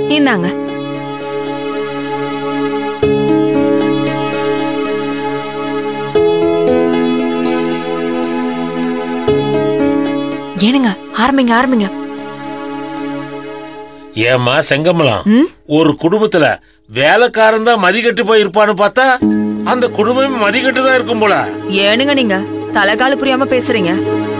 இந்தாங்க ஏனுங்க ஆரம்பிங்க ஆரம்பிங்க ஏம்மா செங்கமலம் ம்? ஒரு குடும்பத்துல வேலைக்காரன் தான் மதிக்கட்டு போயிருப்பான்னு பார்த்தா அந்த குடும்பமே மதிக்கட்டு தான் இருக்கும் போல ஏனுங்க நீங்க தலைகால புரியாம பேசுறீங்க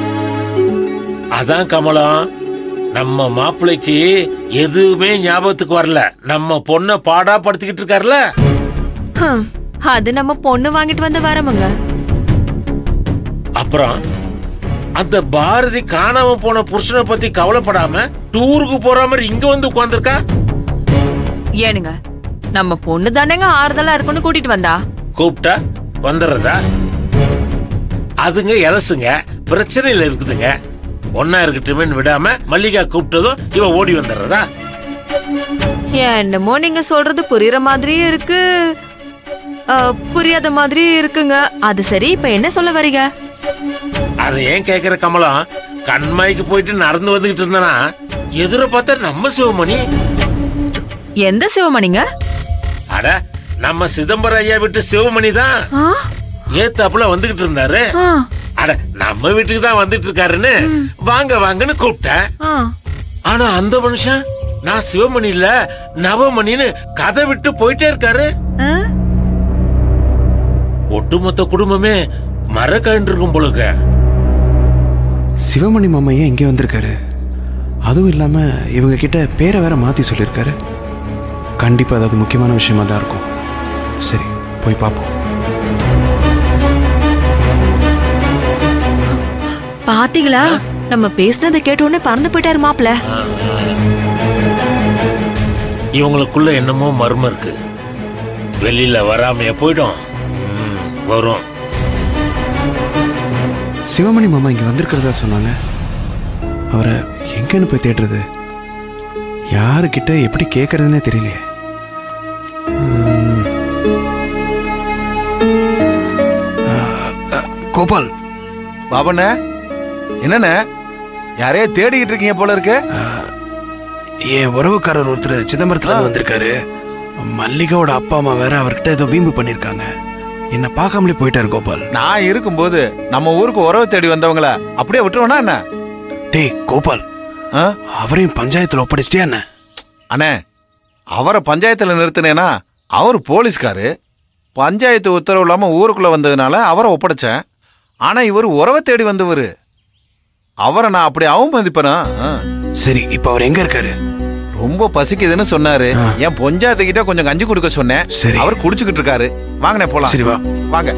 அதான் கமலம் நம்ம மாப்பிள்ளைக்கு எதுவுமே ஞாபகத்துக்கு வரல நம்ம பொண்ண பாடா படுத்திக்கிட்டு இருக்காருல ஹம், அது நம்ம பொண்ணு வாங்கிட்டு வந்த வரமுங்க அப்புறம் அந்த பாரதி காணாம போன புருஷனை பத்தி கவலைப்படாம டூருக்கு போற மாதிரி இங்க வந்து உட்கார்ந்திருக்கா ஏனுங்க நம்ம பொண்ணு தானேங்க ஆறுதலா இருக்குன்னு கூட்டிட்டு வந்தா கூப்பிட்டா வந்துடுறதா அதுங்க எலசுங்க பிரச்சனையில இருக்குதுங்க ஒன்னா இருக்கட்டுமேன்னு விடாம மல்லிகா கூப்பிட்டதும் இவ ஓடி வந்துடுறதா என்னமோ நீங்க சொல்றது புரியுற மாதிரியும் இருக்கு அ, புரியாத மாதிரியும் இருக்குங்க அது சரி இப்ப என்ன சொல்ல வரீங்க அதை ஏன் கேக்குற கமலம் கண்மாய்க்கு போயிட்டு நடந்து வந்துகிட்டு இருந்தனா எதிர பார்த்தா நம்ம சிவமணி எந்த சிவமணிங்க அட நம்ம சிதம்பரம் ஐயா விட்டு சிவமணி தான் ஆ, ஏத்தாப்புல வந்துகிட்டு இருந்தாரு ஆ, அட நம்ம வீட்டுக்கு தான் வந்துட்டு இருக்காருன்னு வாங்க வாங்கன்னு கூப்பிட்டேன் ஆ. ஆனா அந்த மனுஷன் நான் சிவமணி இல்ல நவமணின்னு கதை விட்டு போயிட்டே இருக்காரு ஆ? ஒட்டுமொத்த குடும்பமே மரக்கண்டு இருக்கும் போலுங்க சிவமணி மாமா ஏன் இங்கே வந்திருக்காரு அதுவும் இல்லாமல் இவங்க கிட்ட பேரை வேற மாற்றி சொல்லியிருக்காரு கண்டிப்பாக அதாவது முக்கியமான விஷயமா தான் இருக்கும் சரி போய் பார்ப்போம் பாத்தீங்களா நம்ம பேசினதை கேட்ட உடனே பறந்து போயிட்டாரு மாப்ள இவங்களுக்குள்ள என்னமோ மர்மம் இருக்கு வெளியில வராமைய போயிடும் ம், வரும் சிவமணி மாமா இங்கே வந்திருக்கிறதா சொன்னாங்க அவரை எங்கன்னு போய் தேடுறது யாருக்கிட்ட எப்படி கேட்கறதுனே தெரியலையே உம். ஆ, ஆ, கோபால் பாபண்ண என்னண்ணே யாரையோ தேடிக்கிட்டு இருக்கீங்க போல இருக்கு என் உறவுக்காரர் ஒருத்தர் சிதம்பரத்துல இருந்து வந்திருக்காரு மல்லிகாவோட அப்பா அம்மா வேற அவர்கிட்ட ஏதோ வீம்பு பண்ணிருக்காங்க என்ன பார்க்காமலே போயிட்டாரு கோபால் நான் இருக்கும்போது நம்ம ஊருக்கு உறவு தேடி வந்தவங்கள அப்படியே விட்டுருவோனா என்ன டேய் கோபால் ஆ? அவரையும் பஞ்சாயத்துல ஒப்படைச்சிட்டியா என்ன அண்ணே அவரை பஞ்சாயத்துல நிறுத்தினேனா அவர் போலீஸ்காரு பஞ்சாயத்து உத்தரவு இல்லாம ஊருக்குள்ள வந்ததுனால அவரை ஒப்படைச்சேன் ஆனா இவர் உறவை தேடி வந்தவர் அவரை நான் அப்படி அவமதிப்பேனா ஆ. சரி இப்ப அவர் எங்க இருக்காரு ரொம்ப பசிக்குதுன்னு சொன்னாரு ஆ. என் பொஞ்சாயத்து கிட்ட கொஞ்சம் கஞ்சி கொடுக்க சொன்னேன் சரி. அவர் குடிச்சுக்கிட்டு இருக்காரு வாங்கண்ணே போலாம் சரி வா வாங்க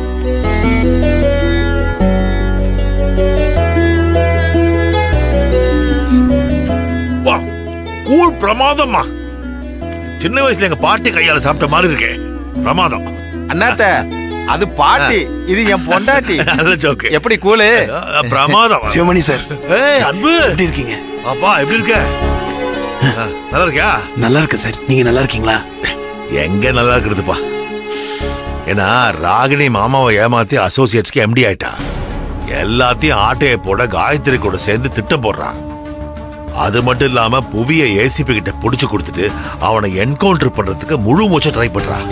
வா கூழ் பிரமாதம்மா சின்ன வயசுல எங்க பாட்டி கையால சாப்பிட்ட மாதிரி இருக்கே பிரமாதம் அண்ணாத்த அது பாட்டி இது என் பொண்டாட்டி நல்ல ஜோக்கு எப்படி கூலு பிரமாதம் சிவமணி சார் ஏய் அன்பு எப்படி இருக்கீங்க அப்பா எப்படி இருக்க ஆ, நல்லா இருக்கியா நல்லா இருக்கு சார் நீங்க நல்லா இருக்கீங்களா எங்க நல்லா இருக்கிறதுப்பா ஏன்னா ராகினி மாமாவை ஏமாத்தி அசோசியேட்ஸ்க்கு எம்டி ஆயிட்டா எல்லாத்தையும் ஆட்டையை போட காயத்ரி கூட சேர்ந்து திட்டம் போடுறான் அது மட்டும் இல்லாம புவிய ஏசிபி கிட்ட புடிச்சு கொடுத்துட்டு அவனை என்கவுண்டர் பண்றதுக்கு முழு மூச்சை ட்ரை பண்றான்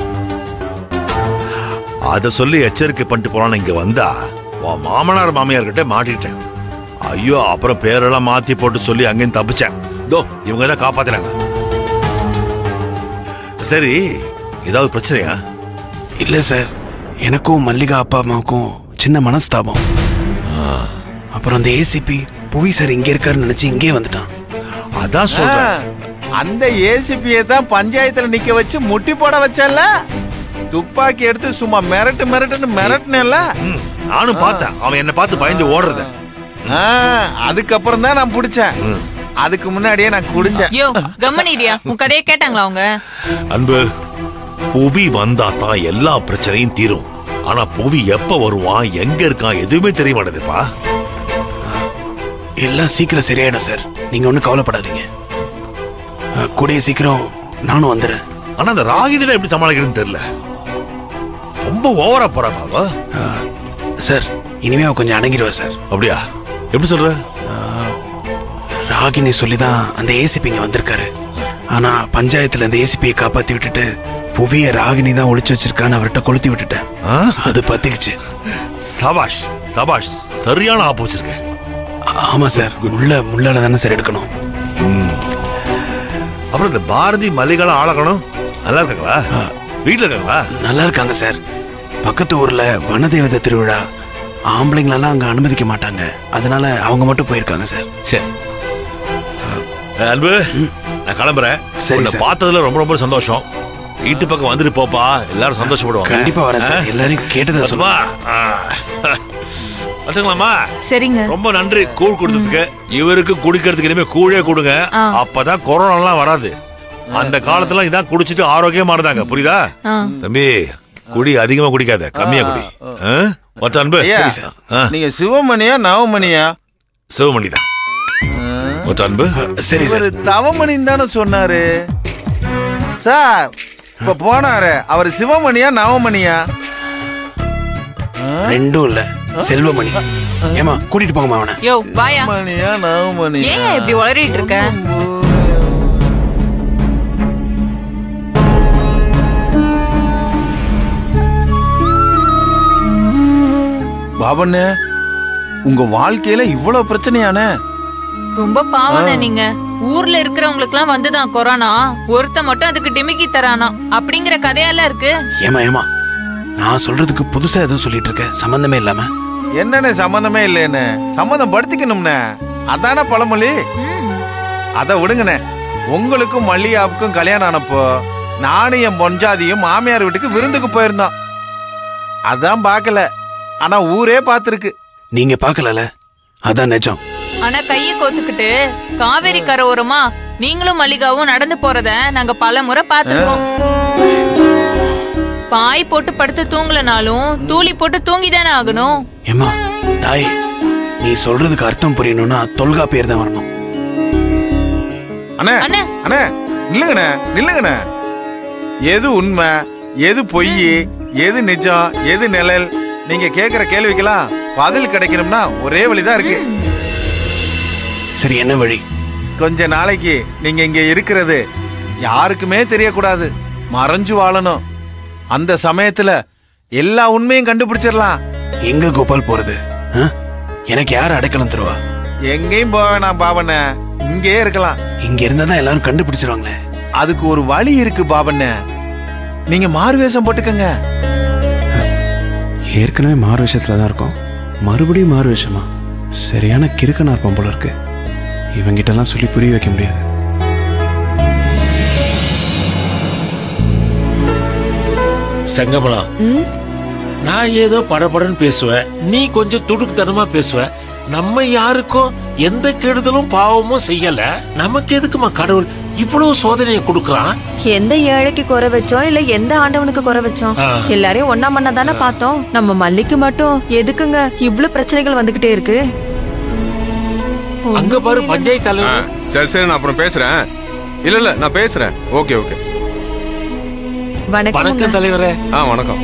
அத சொல்லி எச்சரிக்கை பண்ணிட்டு போலான்னு இங்க வந்தா உன் மாமனார் மாமியார் கிட்ட மாட்டிட்டேன் ஐயோ அப்புறம் பேரெல்லாம் மாத்தி போட்டு சொல்லி அங்கேயும் தப்பிச்சேன் தோ இவங்க தான் காப்பாத்துறாங்க சரி ஏதாவது பிரச்சனையா இல்ல சார் எனக்கும் மல்லிகா அப்பா அம்மாவுக்கும் சின்ன மனஸ்தாபம் அப்புறம் அந்த ஏசிபி புவி சார் இங்க இருக்காருன்னு நினைச்சு இங்கே வந்துட்டான் அதான் சொல்றேன் அந்த ஏசிபியை தான் பஞ்சாயத்துல நிக்க வச்சு முட்டி போட வச்சல துப்பாக்கி எடுத்து சும்மா மிரட்டு மிரட்டுன்னு மிரட்டுனேல ம், நானும் பார்த்தேன் அவன் என்ன பார்த்து பயந்து ஓடுறத ஆ, அதுக்கப்புறம் தான் நான் பிடிச்சேன் அதுக்கு முன்னாடியே நான் குடிச்சேன் யோ கம்மனிடியா உன் கதையை கேட்டாங்களா அவங்க அன்பு புவி வந்தா தான் எல்லா பிரச்சனையும் தீரும் ஆனா புவி எப்ப வருவான் எங்க இருக்கான் எதுவுமே தெரிய மாட்டேதுப்பா எல்லாம் சீக்கிரம் சரியாயிடும் சார் நீங்க ஒன்றும் கவலைப்படாதீங்க அஹ், கூடிய சீக்கிரம் நானும் வந்துடுறேன் ஆனா அந்த ராகினி தான் எப்படி சமாளிக்கிறதுன்னு தெரியல ரொம்ப ஓவரா போறாங்க அவ அஹ், சார் இனிமே அவ கொஞ்சம் அடங்கிடுவா சார் அப்படியா எப்படி சொல்ற ராகினி சொல்லி தான் அந்த ஏசிபி இங்க வந்திருக்காரு ஆனா பஞ்சாயத்துல இந்த ஏசிபியை காப்பாத்தி விட்டுட்டு புவிய ராகினி தான் ஒளிச்சு வச்சிருக்கான்னு அவர்கிட்ட கொளுத்தி விட்டுட்டேன் ஆ? அது பத்திக்குச்சு சபாஷ் சபாஷ் சரியான ஆப்பு வச்சிருக்க ஆமா சார் முள்ள முள்ளால தானே சார் எடுக்கணும் அப்புறம் இந்த பாரதி மல்லிகாலம் ஆளக்கணும் நல்லா இருக்காங்களா வீட்டுல இருக்காங்களா நல்லா இருக்காங்க சார் பக்கத்து ஊர்ல வனதேவதை திருவிழா ஆம்பளைங்களெல்லாம் அங்க அனுமதிக்க மாட்டாங்க அதனால அவங்க மட்டும் போயிருக்காங்க சார் சரி அஹ், அன்பு நான் கிளம்புறேன் சரி, உன்னை சார். பார்த்ததுல ரொம்ப ரொம்ப சந்தோஷம் வீட்டு பக்கம் வந்துட்டு போப்பா எல்லாரும் சந்தோஷப்படுவாங்க கண்டிப்பா வரேன் சார் எல்லாரையும் கேட்டதை வரட்டுமா? சொல்லுமா ஆ. வரட்டுங்களாம்மா சரிங்க ரொம்ப நன்றி கூழ் கொடுத்ததுக்கு இவருக்கு குடிக்கிறதுக்கு இனிமே கூழே கொடுங்க ஆ. அப்பதான் கொரோனா எல்லாம் வராது அந்த காலத்துல இதான் குடிச்சிட்டு ஆரோக்கியமா இருந்தாங்க புரியுதா ஆ. தம்பி குடி அதிகமா குடிக்காத கம்மியா குடி ஆ? மொத்த அன்பு ஐயா, சரி சார். ஆ, நீங்க சிவமணியா நவமணியா சிவமணி தான் மொத்த அன்பு சரி சார் இவரு தவமணின்னு தானே சொன்னாரு சார் இப்ப போனாரு அவர் சிவமணியா நவமணியா ரெண்டும் இல்ல செல்வமணி ஏமா கூட்டிட்டு போங்கம்மா அவனை யோ வாயா மணியா நவமணியா ஏன் இப்படி உளறிட்டு இருக்க பாபண்ணே உங்க வாழ்க்கையில இவ்வளவு பிரச்சனையானே ரொம்ப பாவன நீங்க ஊர்ல இருக்கிறவங்களுக்கு எல்லாம் வந்துதான் கொரோனா ஒருத்த மட்டும் அதுக்கு டிமிக்கி தரானா அப்படிங்கிற கதையெல்லாம் இருக்கு ஏமா ஏமா நான் சொல்றதுக்கு புதுசா எதுவும் சொல்லிட்டு இருக்க சம்பந்தமே இல்லாம என்னண்ணே சம்மந்தமே இல்லைன்னு சம்மந்தம் படுத்திக்கணும்னே அதானே பழமொழி ம். அதை விடுங்கண்ணே உங்களுக்கும் மல்லிகாவுக்கும் கல்யாணம் ஆனப்போ நானும் என் பொஞ்சாதியும் மாமியார் வீட்டுக்கு விருந்துக்கு போயிருந்தோம் அதான் பார்க்கல ஆனா ஊரே பார்த்துருக்கு நீங்க பார்க்கலல அதான் நிஜம் ஆனா கைய கோத்துக்கிட்டு காவேரி கரை ஓரமா நீங்களும் மல்லிகாவும் நடந்து போறத நாங்க பல முறை பார்த்திருக்கோம் பாய் போட்டு படுத்து தூங்கலனாலும் தூளி போட்டு தூங்கிதானே ஆகணும் ஏமா தாய் நீ சொல்றதுக்கு அர்த்தம் புரியணும்னா தொல்கா பேர் தான் வரணும் அண்ணே அண்ணே அண்ணே நில்லுங்கண்ணே நில்லுங்கண்ணே எது உண்மை எது பொய் எது நிஜம் எது நிழல் நீங்க கேக்குற கேள்விக்கெல்லாம் பதில் கிடைக்கணும்னா ஒரே வழிதான் இருக்கு சரி என்ன வழி கொஞ்ச நாளைக்கு நீங்க இங்க இருக்கிறது யாருக்குமே தெரியக்கூடாது மறைஞ்சு வாழணும் அந்த சமயத்துல எல்லா உண்மையும் கண்டுபிடிச்சிடலாம் எங்க கோபால் போறது ஆ? எனக்கு யார் அடைக்கலம் தருவா எங்கேயும் போக வேணாம் பாபண்ண இங்கே இருக்கலாம் இங்க இருந்தா தான் எல்லாரும் கண்டுபிடிச்சிருவாங்களே அதுக்கு ஒரு வழி இருக்கு பாபண்ண நீங்க மாறுவேஷம் போட்டுக்கங்க ஏற்கனவே மாறு விஷயத்துல தான் இருக்கோம் மறுபடியும் மாறு விஷயமா சரியான கிறுக்கனா இருப்பான் போல இருக்கு இவங்கிட்ட எல்லாம் சொல்லி புரிய வைக்க முடியாது செங்கமலம் ம்? நான் ஏதோ படபடன்னு பேசுவேன் நீ கொஞ்சம் துடுக்குத்தனமா பேசுவ நம்ம யாருக்கும் எந்த கெடுதலும் பாவமும் செய்யல நமக்கு எதுக்குமா கடவுள் இவ்வளவு சோதனையை கொடுக்கறான் எந்த ஏழைக்கு குறை வச்சோம் இல்ல எந்த ஆண்டவனுக்கு குறை வச்சோம் ஆ. எல்லாரையும் ஒன்னா மண்ணா தானே பார்த்தோம் நம்ம மல்லிக்கு மட்டும் எதுக்குங்க இவ்ளோ பிரச்சனைகள் வந்துகிட்டே இருக்கு அங்க பாரு பஞ்சாயத்து ஆ, தலைவர் சரி சரி நான் அப்புறம் பேசுறேன் இல்ல இல்ல நான் பேசுறேன் ஓகே ஓகே வணக்கம் வணக்கம் தலைவரே ஆ வணக்கம்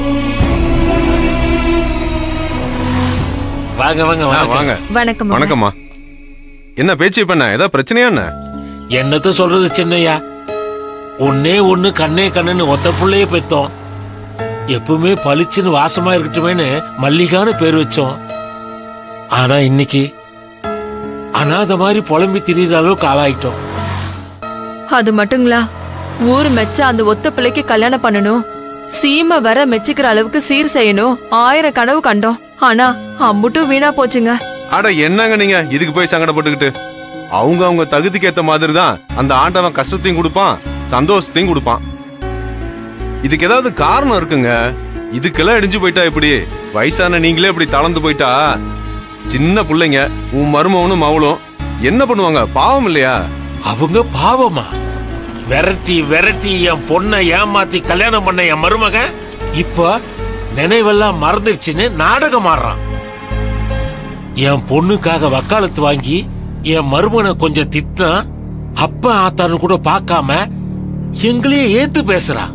வாங்க வாங்க ஆ, வணக்கம் வாங்க வணக்கம் வணக்கம்மா என்ன பேச்சு இப்ப என்ன ஏதாவது பிரச்சனையா என்ன என்னத்த சொல்றது சின்னையா ஒன்னே ஒண்ணு கண்ணே கண்ணுன்னு ஒத்த புள்ளைய பெத்தோம் எப்பவுமே பளிச்சுன்னு வாசமா இருக்கட்டுமேன்னு மல்லிகான்னு பேர் வச்சோம் ஆனா இன்னைக்கு அனாத மாதிரி புலம்பி திரியிற அளவுக்கு ஆளாயிட்டோம் அது மட்டுங்களா ஊர் மெச்ச அந்த ஒத்த பிள்ளைக்கு கல்யாணம் பண்ணணும் சீமை வர மெச்சுக்கிற அளவுக்கு சீர் செய்யணும் ஆயிரம் கனவு கண்டோம் ஆனா அம்புட்டும் வீணா போச்சுங்க அட என்னங்க நீங்க இதுக்கு போய் சங்கடப்பட்டுக்கிட்டு அவங்க அவங்க தகுதிக்கு ஏத்த மாதிரி தான் அந்த ஆண்டவன் கஷ்டத்தையும் கொடுப்பான் சந்தோஷத்தையும் கொடுப்பான் இதுக்கு ஏதாவது காரணம் இருக்குங்க இதுக்கெல்லாம் இடிஞ்சு போயிட்டா இப்படி வயசான நீங்களே இப்படி தளர்ந்து போயிட்டா சின்ன பிள்ளைங்க உன் மருமவனும் மவளும் என்ன பண்ணுவாங்க பாவம் இல்லையா அவங்க பாவமா விரட்டி விரட்டி என் பொண்ணை ஏமாத்தி கல்யாணம் பண்ண என் மருமகன் இப்ப நினைவெல்லாம் மறந்துடுச்சுன்னு நாடகம் ஆடுறான் என் பொண்ணுக்காக வக்காலத்து வாங்கி என் மருமகனை கொஞ்சம் திட்டினா அப்ப ஆத்தான்னு கூட பார்க்காம எங்களையே ஏத்து பேசுறான்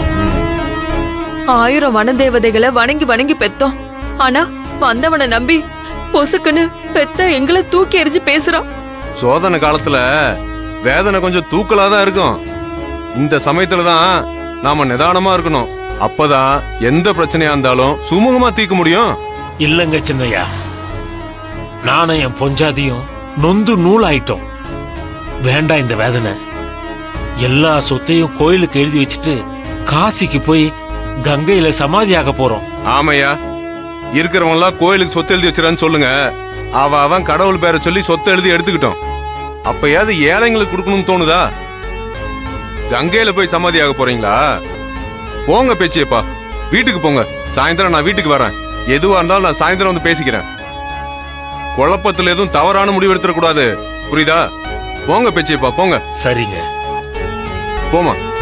ஆயிரம் வனதேவதைகளை வணங்கி வணங்கி பெத்தோம் ஆனா வந்தவனை நம்பி பொசுக்குன்னு பெத்த எங்களை தூக்கி எறிஞ்சு பேசுறான் சோதனை காலத்துல வேதனை கொஞ்சம் தூக்கலா தான் இருக்கும் இந்த சமயத்துல தான் நாம நிதானமா இருக்கணும் அப்பதான் எந்த பிரச்சனையா இருந்தாலும் சுமூகமா தீர்க்க முடியும் இல்லங்க சின்னையா நானும் என் பொஞ்சாதியும் நொந்து நூல் ஆயிட்டோம் வேண்டாம் இந்த வேதனை எல்லா சொத்தையும் கோயிலுக்கு எழுதி வச்சுட்டு காசிக்கு போய் கங்கையில சமாதியாக போறோம் ஆமையா இருக்கிறவங்க எல்லாம் கோயிலுக்கு சொத்து எழுதி வச்சிடான்னு சொல்லுங்க அவ அவன் கடவுள் பேரை சொல்லி சொத்தை எழுதி எடுத்துக்கிட்டோம் அப்பயாவது ஏழைங்களுக்கு கொடுக்கணும்னு தோணுதா கங்கையில போய் சமாதியாக போறீங்களா போங்க பேச்சியப்பா வீட்டுக்கு போங்க சாயந்தரம் நான் வீட்டுக்கு வரேன் எதுவா இருந்தாலும் நான் சாயந்தரம் வந்து பேசிக்கிறேன் குழப்பத்துல எதுவும் தவறான முடிவு எடுத்துடக்கூடாது புரியுதா போங்க பேச்சியப்பா போங்க சரிங்க போமா